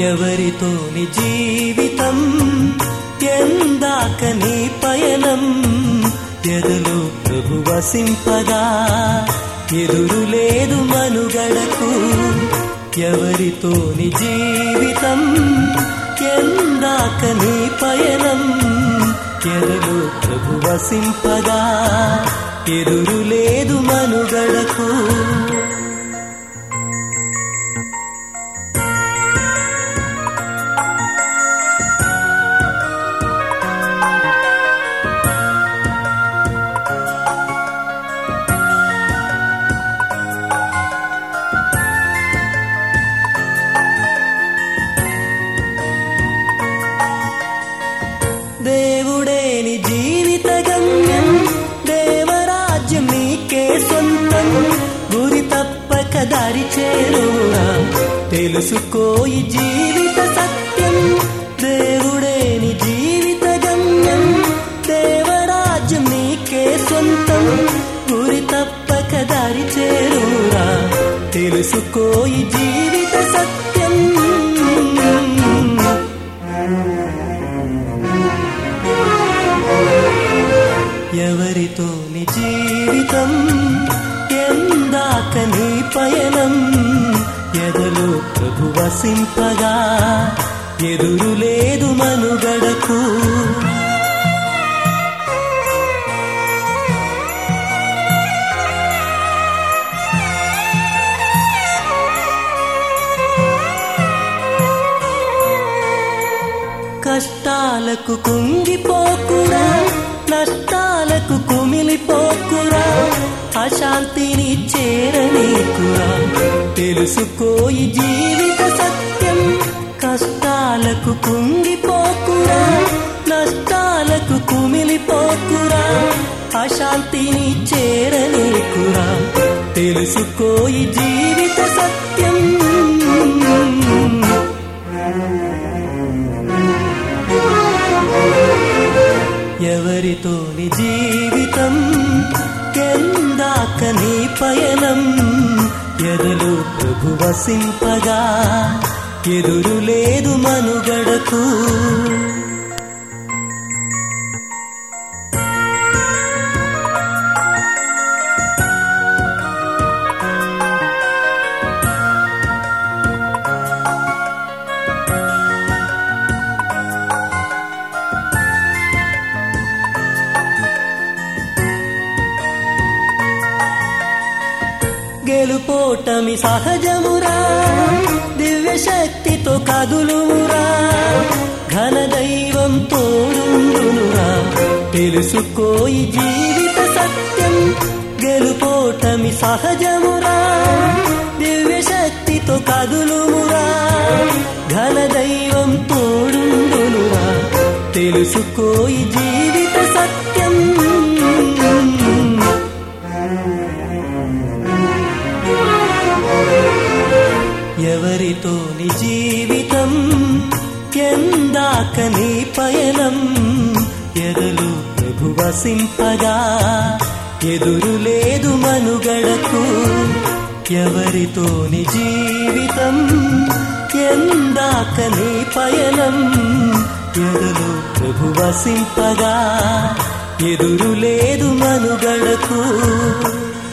ఎవరితోని జీవితం ఎందాక నీ పయనం ఎదులు ప్రభు వసింపగా ఎదురు లేదు మనుగడకు ఎవరితోని జీవితం ఎందాక నీ పయనం ఎదులు ప్రభు వసింపగా ఎదురు లేదు మనుగడకు దేవుడేని జీవిత గమ్యం దేవరాజ్యం నీకే సొంతం గురి తప్పక దారి చేరునా తెలుసుకోయి జీవిత సత్యం దేవుడేని జీవిత గమ్యం దేవరాజ్యం నీకే సొంతం గురి తప్పక దారి చేరునా తెలుసుకోయి జీవిత సత్యం ఎవరితో నీ జీవితం ఎందాక నీ పయనం ఎదలు ప్రభు వసింపగా ఎదురు లేదు మనుగడకు కష్టాలకు కుంగిపోకురా నష్టాలకు కుమిలిపోకురా అశాంతిని చేరనీకురా తెలుసుకోయి జీవిత సత్యం కష్టాలకు కుంగిపోకురా నష్టాలకు కుమిలిపోకురా అశాంతిని చేరనీకురా తెలుసుకోయి జీవిత సత్యం ఎవరితోని జీవితం ఎందాక నీ పయనం ఎదులు ప్రభు వసింపగా ఎదురు లేదు మనుగడకు గెలుపోటమి సహజమురా దివ్య శక్తితో కదులురా ఘన దైవం తోడుండునురా తెలుసుకోయి జీవిత సత్యం గెలుపోటమి సహజమురా దివ్య శక్తితో కదులుమురా ఘన దైవం తోడుండునురా తెలుసుకోయి జీవిత సత్యం ఎవరితోని జీవితం ఎందాక నీ పయనం ఎదులు ప్రభు వసింపగా ఎదురు లేదు మనుగడకు ఎవరితోని జీవితం ఎందాక నీ పయనం ఎదులు ప్రభు వసింపగా ఎదురు లేదు మనుగడకు